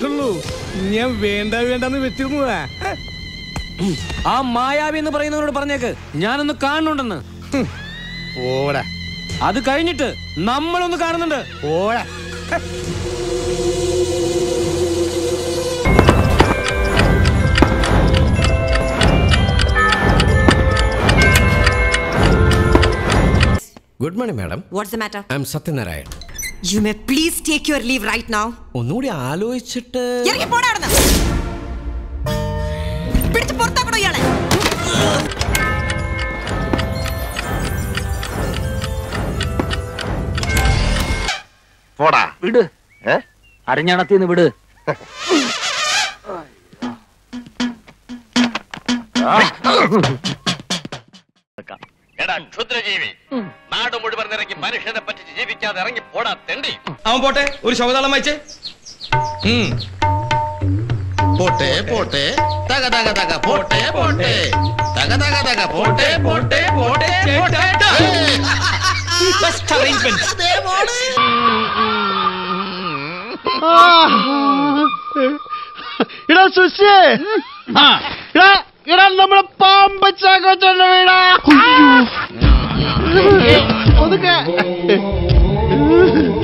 പറഞ്ഞിട്ടുള്ളൂ ഞാൻ വേണ്ട വേണ്ടെന്ന് വെച്ചിരുന്നതാ ആ മായാവി എന്ന് പറയുന്നവരോട് പറഞ്ഞേക്ക് ഞാനൊന്ന് കാണുന്നുണ്ടെന്ന് ഓടാ അത് കഴിഞ്ഞിട്ട് നമ്മളൊന്ന് കാണുന്നുണ്ട് ഓടാ good morning madam What's the matter? I am Satyanarayan You may please take your leave right now. ഒന്നുകൂടി ആലോചിച്ചിട്ട് ഇറങ്ങി പോടാ അവിടുന്ന്. പിടിച്ച് പുറത്താക്കണോ ഇയാളെ പോടാ വിട് ഏ അരഞ്ഞണത്തിന്ന് വിട് എടാ ക്ഷുദ്രജീവി നാട് മുഴുവൻ ഇറങ്ങി മനുഷ്യനെ പറ്റിച്ച് ജീവിക്കാതെ ഇറങ്ങി പോടാ തെണ്ടി അവൻ പോട്ടെ ഒരു ശവതാളം വായിച്ചേ ഉം. പോട്ടെ പോട്ടെ തക തക തക പോട്ടെ പോട്ടെ തക തക തക പോട്ടെ പോട്ടെ പോട്ടെ ചേട്ടാ. Best arrangement. ഇടാ സുശേ ഇടാ ഇടാ നമ്മുടെ പാമ്പച്ചാക്കോച്ചന്റെ വീടാ ഒതുക്കെ